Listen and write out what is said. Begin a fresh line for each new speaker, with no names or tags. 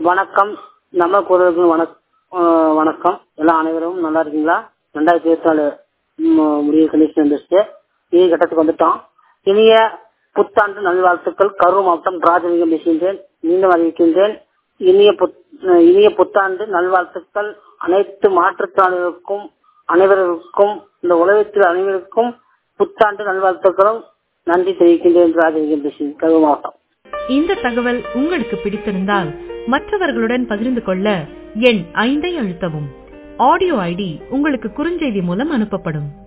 வணக்கம் நம்ம குரலுக்கு வணக் ஆஹ் வணக்கம் எல்லாம் அனைவரும் நல்லா இருக்கீங்களா ரெண்டாயிரத்தி இருபத்தி நாலு ம், முடிவு கண்டிஷன் வந்துருச்சு இனிய கட்டத்துக்கு வந்துட்டோம் இனிய புத்தாண்டு நல்வாழ்த்துக்கள் கரூர் மாவட்டம் ராஜலிங்கம் பேசுகின்றேன் மீண்டும் அறிவிக்கின்றேன் இனிய புத் அஹ் இனிய புத்தாண்டு நல்வாழ்த்துக்கள் அனைத்து மாற்றுத்திறனாளிகளுக்கும் அனைவருக்கும் இந்த உலகத்தில் அனைவருக்கும் புத்தாண்டு நல்வாழ்த்துக்களும் நன்றி தெரிவிக்கின்றேன் ராஜலிங்கம் பேசுகிறேன் கரூர் மாவட்டம்
இந்த தகவல் உங்களுக்கு பிடித்திருந்தால் மற்றவர்களுடன் பகிர்ந்து கொள்ள எண் ஐந்தை அழுத்தவும் ஆடியோ ஐடி உங்களுக்கு குறுஞ்செய்தி மூலம் அனுப்பப்படும்